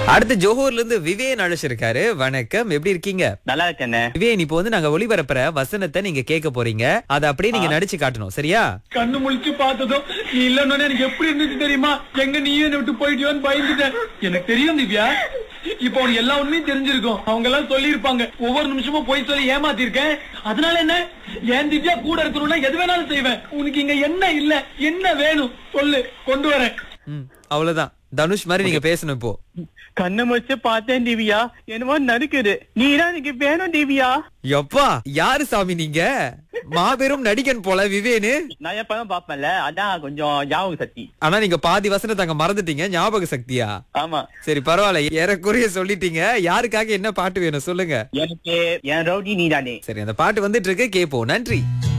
அடுத்து ஜோஹூர்ல இருந்து விவேன் அழைச்சிருக்காரு வணக்கம் எப்படி இருக்கீங்க நல்லா இருக்கேண்ணே விவேன் இப்போ வந்து நாங்க ஒளிபரப்புற வசனத்தை நீங்க கேட்க போறீங்க அதை அப்படியே நீங்க நடிச்சு காட்டணும் சரியா கண்ணு முழிச்சு பார்த்ததும் நீ இல்லன்னு எனக்கு எப்படி இருந்துச்சு தெரியுமா எங்க நீயும் என்னை விட்டு போயிட்டியோன்னு பயந்துட்டேன் எனக்கு தெரியும் திவ்யா இப்போ உனக்கு எல்லா உண்மையும் தெரிஞ்சிருக்கும் அவங்க எல்லாம் சொல்லி இருப்பாங்க ஒவ்வொரு நிமிஷமும் போய் சொல்லி ஏமாத்திருக்கேன் அதனால என்ன என் திவ்யா கூட இருக்கணும்னா எது வேணாலும் செய்வேன் உனக்கு இங்க என்ன இல்ல என்ன வேணும் சொல்லு கொண்டு வரேன் ம், அவ்வளவுதான் தனுஷ் மாதிரி நீங்க பேசணும் இப்போ கண்ணு முடிச்சு பார்த்தேன் திவ்யா என்னமோ நறுக்குது நீ தான் எனக்கு வேணும் திவ்யா எப்பா யாரு சாமி நீங்க மாபெரும் நடிகன் போல விவேனு நான் எப்பதான் பாப்பேன்ல அதான் கொஞ்சம் ஞாபக சக்தி ஆனா நீங்க பாதி வசனத்தை அங்க மறந்துட்டீங்க ஞாபக சக்தியா ஆமா சரி பரவாயில்ல ஏறக்குறைய சொல்லிட்டீங்க யாருக்காக என்ன பாட்டு வேணும் சொல்லுங்க எனக்கு என் ரவுடி நீ தானே சரி அந்த பாட்டு வந்துட்டு இருக்கு கேப்போம் நன்றி